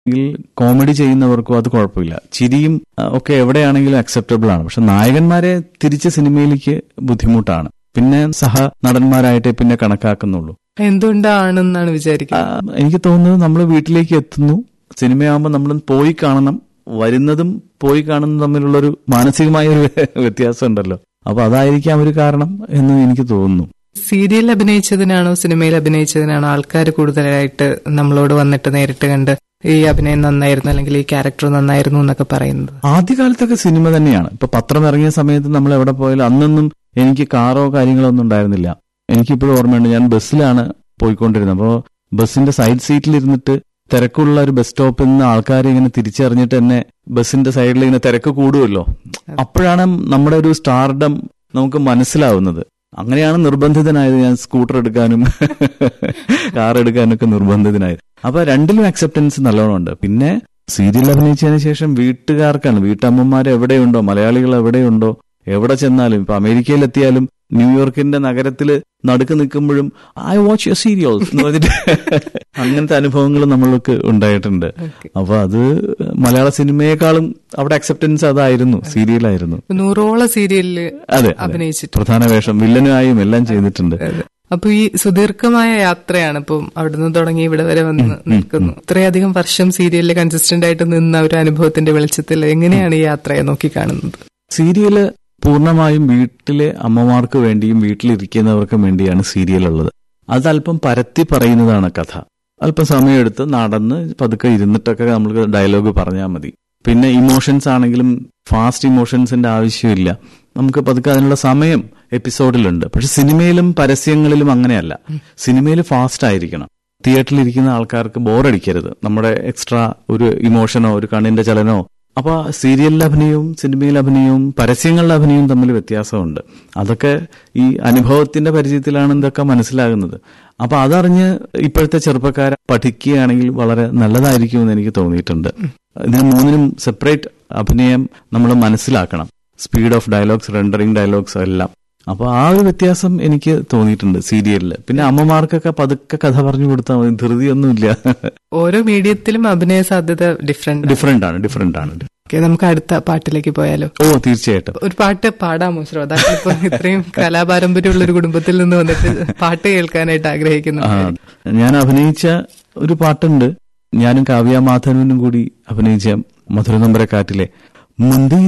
Comedy ചെയ്യുന്നവർക്കും അത് കുഴപ്പമില്ല ചിരിയും ആ, ഒക്കെ എവിടെയാണെങ്കിലും അക്സെപ്റ്റബിൾ ആണ് പക്ഷെ നായകന്മാരെ തിരിച്ച് സിനിമയിലേക്ക് ബുദ്ധിമുട്ടാണ് പിന്നെ സഹ നടന്മാരായിട്ടേ പിന്നെ കണക്കാക്കുന്നുള്ളൂ എന്തുകൊണ്ടാണെന്നാണ് ആ, വിചാരിക്കുന്നത് എനിക്ക് തോന്നുന്നത് നമ്മൾ വീട്ടിലേക്ക് എത്തുന്നു സിനിമയാകുമ്പോൾ നമ്മൾ പോയി കാണണം വരുന്നതും പോയി കാണുന്നതും തമ്മിലുള്ളൊരു മാനസികമായ ഒരു വ്യത്യാസം ഉണ്ടല്ലോ അപ്പൊ അതായിരിക്കാം ഒരു കാരണം എന്ന് എനിക്ക് തോന്നുന്നു സീരിയൽ അഭിനയിച്ചതിനാണോ സിനിമയിൽ അഭിനയിച്ചതിനാണോ ആൾക്കാർ കൂടുതലായിട്ട് നമ്മളോട് വന്നിട്ട് നേരിട്ട് കണ്ട് ഈ അഭിനയം നന്നായിരുന്നു അല്ലെങ്കിൽ ഈ ക്യാരക്ടർ നന്നായിരുന്നു എന്നൊക്കെ പറയുന്നത് ആദ്യകാലത്തൊക്കെ സിനിമ തന്നെയാണ് ഇപ്പൊ പത്രം ഇറങ്ങിയ സമയത്ത് നമ്മൾ എവിടെ പോയാലും അന്നൊന്നും എനിക്ക് കാറോ കാര്യങ്ങളോ ഒന്നും ഉണ്ടായിരുന്നില്ല എനിക്കിപ്പോഴും ഓർമ്മയുണ്ട് ഞാൻ ബസ്സിലാണ് പോയിക്കൊണ്ടിരുന്നത് അപ്പോൾ ബസ്സിന്റെ സൈഡ് സീറ്റിൽ ഇരുന്നിട്ട് തിരക്കുള്ള ഒരു ബസ് സ്റ്റോപ്പിൽ നിന്ന് ആൾക്കാർ ഇങ്ങനെ തിരിച്ചറിഞ്ഞിട്ട് എന്നെ ബസ്സിന്റെ സൈഡിൽ ഇങ്ങനെ തിരക്ക് കൂടുമല്ലോ അപ്പോഴാണ് നമ്മുടെ ഒരു സ്റ്റാർഡം നമുക്ക് മനസ്സിലാവുന്നത് അങ്ങനെയാണ് നിർബന്ധിതനായത് ഞാൻ സ്കൂട്ടർ എടുക്കാനും കാർ എടുക്കാനും ഒക്കെ നിർബന്ധിതനായത് അപ്പൊ രണ്ടിലും അക്സെപ്റ്റൻസ് നല്ലോണം ഉണ്ട് പിന്നെ സീരിയൽ അഭിനയിച്ചതിന് ശേഷം വീട്ടുകാർക്കാണ് വീട്ടമ്മമാർ എവിടെയുണ്ടോ മലയാളികൾ എവിടെയുണ്ടോ എവിടെ ചെന്നാലും ഇപ്പൊ അമേരിക്കയിലെത്തിയാലും ന്യൂയോർക്കിന്റെ നഗരത്തില് നടുക്ക് നിൽക്കുമ്പോഴും ഐ വാച്ച് യു സീരിയൽസ് എന്ന് പറഞ്ഞിട്ട് അങ്ങനത്തെ അനുഭവങ്ങൾ നമ്മൾക്ക് ഉണ്ടായിട്ടുണ്ട് അപ്പൊ അത് മലയാള സിനിമയെക്കാളും അവിടെ അക്സെപ്റ്റൻസ് അതായിരുന്നു സീരിയലായിരുന്നു നൂറോളം സീരിയലില് അതെ അതെ. അഭിനയിച്ചിട്ട് പ്രധാന വേഷം വില്ലനുമായും എല്ലാം ചെയ്തിട്ടുണ്ട് അപ്പൊ ഈ സുദീർഘമായ യാത്രയാണ് ഇപ്പം അവിടുന്ന് തുടങ്ങി ഇവിടെ വരെ വന്ന് നിൽക്കുന്നു ഇത്രയധികം വർഷം സീരിയലിൽ കൺസിസ്റ്റന്റ് ആയിട്ട് നിന്ന ഒരു അനുഭവത്തിന്റെ വെളിച്ചത്തിൽ എങ്ങനെയാണ് ഈ യാത്രയെ നോക്കി കാണുന്നത് സീരിയല് പൂർണ്ണമായും വീട്ടിലെ അമ്മമാർക്ക് വേണ്ടിയും വീട്ടിലിരിക്കുന്നവർക്കും വേണ്ടിയാണ് സീരിയൽ ഉള്ളത് അത് അല്പം പരത്തി പറയുന്നതാണ് കഥ അല്പം സമയമെടുത്ത് നടന്ന് പതുക്കെ ഇരുന്നിട്ടൊക്കെ നമ്മൾക്ക് ഡയലോഗ് പറഞ്ഞാൽ മതി പിന്നെ ഇമോഷൻസ് ആണെങ്കിലും ഫാസ്റ്റ് ഇമോഷൻസിന്റെ ആവശ്യമില്ല നമുക്ക് പതുക്കെ അതിനുള്ള സമയം എപ്പിസോഡിലുണ്ട് പക്ഷെ സിനിമയിലും പരസ്യങ്ങളിലും അങ്ങനെയല്ല സിനിമയിൽ ഫാസ്റ്റ് ആയിരിക്കണം തിയേറ്ററിൽ ഇരിക്കുന്ന ആൾക്കാർക്ക് ബോറടിക്കരുത് നമ്മുടെ എക്സ്ട്രാ ഒരു ഇമോഷനോ ഒരു കണ്ണിന്റെ ചലനോ അപ്പൊ സീരിയലിലെ അഭിനയവും സിനിമയിലെ അഭിനയവും പരസ്യങ്ങളിലെ അഭിനയവും തമ്മിൽ വ്യത്യാസമുണ്ട് അതൊക്കെ ഈ അനുഭവത്തിന്റെ പരിചയത്തിലാണ് ഇതൊക്കെ മനസ്സിലാകുന്നത് അപ്പൊ അതറിഞ്ഞ് ഇപ്പോഴത്തെ ചെറുപ്പക്കാരെ പഠിക്കുകയാണെങ്കിൽ വളരെ നല്ലതായിരിക്കുമെന്ന് എനിക്ക് തോന്നിയിട്ടുണ്ട് ഇതിന് മൂന്നിനും സെപ്പറേറ്റ് അഭിനയം നമ്മൾ മനസ്സിലാക്കണം speed of dialogues rendering dialogues എല്ലാം അപ്പൊ ആ ഒരു വ്യത്യാസം എനിക്ക് തോന്നിയിട്ടുണ്ട് സീരിയലിൽ പിന്നെ അമ്മമാർക്കൊക്കെ പതുക്കെ കഥ പറഞ്ഞു കൊടുത്താൽ മതി ധൃതിയൊന്നുമില്ല ഓരോ മീഡിയത്തിലും അഭിനയ സാധ്യത ഡിഫറെന്റ് ഡിഫറെന്റ് ആണ് ഡിഫറെന്റ് ആണ് നമുക്ക് അടുത്ത പാട്ടിലേക്ക് പോയാലോ ഓ തീർച്ചയായിട്ടും ഒരു പാട്ട് പാടാമോ ശ്രോതാക്കൾ ഇപ്പൊ ഇത്രയും കലാപാരമ്പര്യമുള്ള ഒരു കുടുംബത്തിൽ നിന്ന് വന്നിട്ട് പാട്ട് കേൾക്കാനായിട്ട് ആഗ്രഹിക്കുന്നു ആ, ഞാൻ അഭിനയിച്ച ഒരു പാട്ടുണ്ട് ഞാനും കാവ്യ മാധവനും കൂടി അഭിനയിച്ച മധുരനമ്പരക്കാറ്റിലെ മുന്തിരി